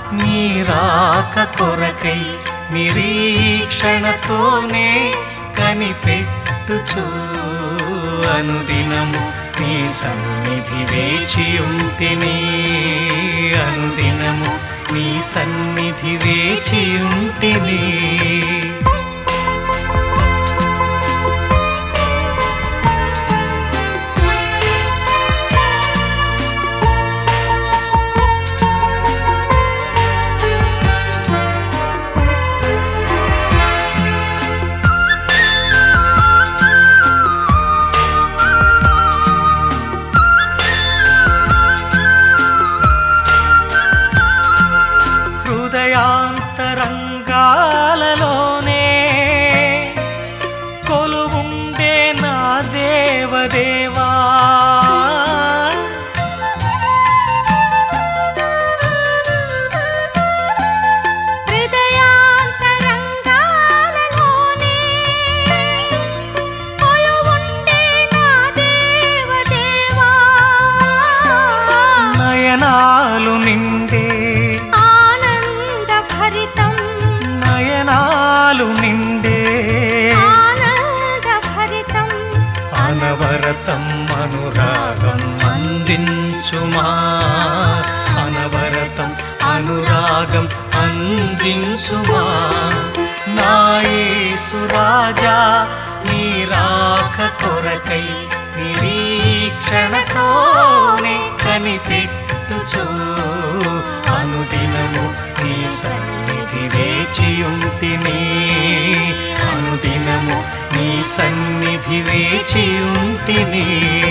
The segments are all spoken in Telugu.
నీరాక కొరకై నిరీక్షణతోనే కనిపెట్టుచు అనుదినము నీ సన్నిధి వేచి ఉంటిని అనుదినము నీ సన్నిధి వేచి ఉంటిని హృదయాంతరంగాలలోనే కొలువుండే నా దేవదేవా హృదయాంతరంగాలలోనే కొలువుండే నా దేవదేవా నయనాలు నిండే ఆనంద భరితం నయనాలు నిండే ఆనంద భరితం అనవరతం అనురాగం అందించుమా అనవరతం అనురాగం అందించుమా నాయసురాజా నీరాక కొరకై నిరీక్షణతోనే కనిపెట్టుచు అనుదినము నీ సన్నిధి వేచియుంటిని అనుదినము నీ సన్నిధి వేచియుంటిని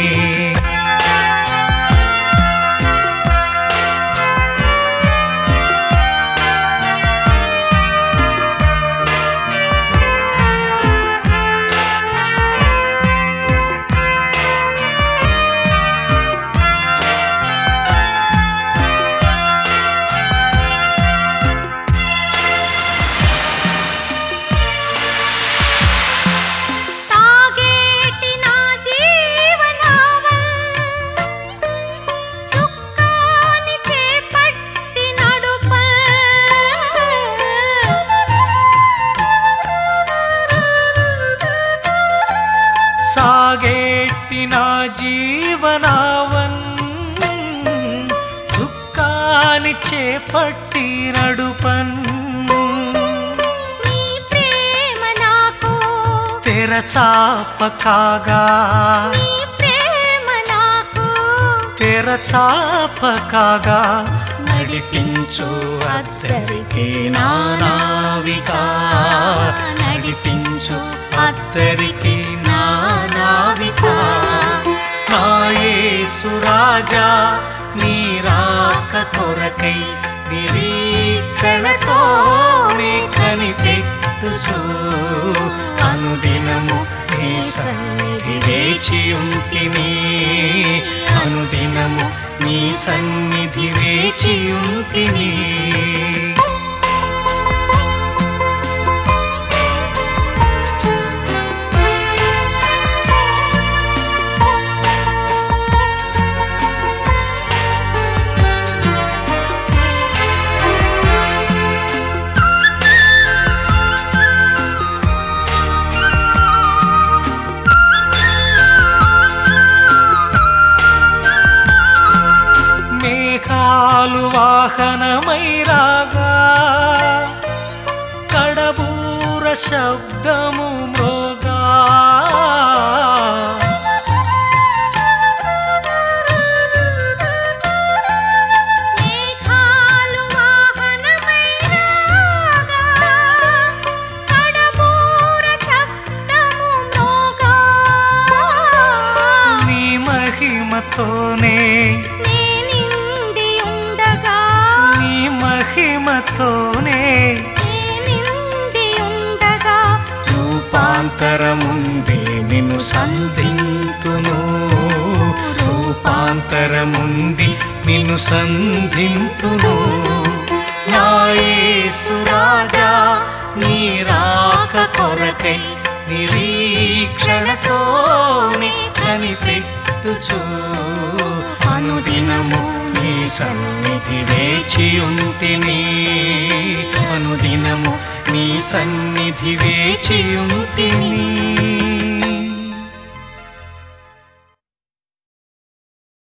తాగేటి నా జీవనావల్ చుక్కాని చేపట్టి నడుపల్ సాగేటి నా జీవనావన్ దుఃఖాన్ని చేపట్టి నడుపన్ నీ ప్రేమ నాకు తెరచాప కాగా నీ ప్రేమ నాకు తెరచాప కాగా నడిపించు అద్దరికి నానావిగా నడిపించు అద్దరికి నానావిగా నాయసురాజా నీరాక కొరకై నిరీక్షణతోనే కనిపెట్టుచు అనుదినము నీ సన్నిధి వేచి ఉంటిని అనుదినము నీ సన్నిధి వేచి ఉంటిని మేఘాలు వాహనమై రాగా కడబూర శబ్దము మ్రోగా మేఘాలు వాహనమై రాగా కడబూర శబ్దము మ్రోగా నీ మహిమతోనే నే నిండి ఉండగా నీ మహిమతోనే నే నిండి ఉండగా రూపాంతరముంది నిన్ను సంధింతును రూపాంతరముంది నిన్ను సంధింతును నాయసురాజా నీ రాక కొరకై నిరీక్షణతోనే కనిపెట్టుచు అనుదినము నీ నీ సన్నిధి వేచియుంటిని అనుదినము నీ సన్నిధి వేచియుంటిని